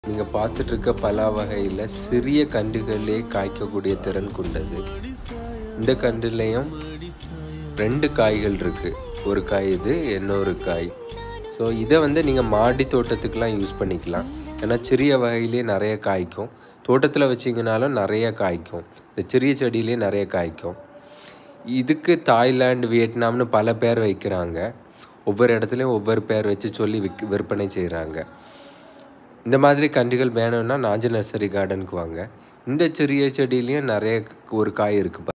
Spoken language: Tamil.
நீங்கள் பார்த்துட்டு இருக்க பலா வகையில் சிறிய கன்றுகளே காய்க்கக்கூடிய திறன் கொண்டது இந்த கன்றுலேயும் ரெண்டு காய்கள் இருக்குது ஒரு காய் இது இன்னொரு காய் ஸோ இதை வந்து நீங்கள் மாடி தோட்டத்துக்கெலாம் யூஸ் பண்ணிக்கலாம் ஏன்னா சிறிய வகையிலே நிறைய காய்க்கும் தோட்டத்தில் வச்சிங்கனாலும் நிறைய காய்க்கும் இந்த சிறிய செடியிலே நிறைய காய்க்கும் இதுக்கு தாய்லாந்து வியட்நாம்னு பல பேர் வைக்கிறாங்க ஒவ்வொரு இடத்துலையும் ஒவ்வொரு பேர் வச்சு சொல்லி விக் விற்பனை செய்கிறாங்க இந்த மாதிரி கன்றுகள் வேணும்னா நாஞ்சு நர்சரி கார்டனுக்கு வாங்க இந்த சிறிய செடியிலையும் நிறைய ஒரு காய் இருக்குது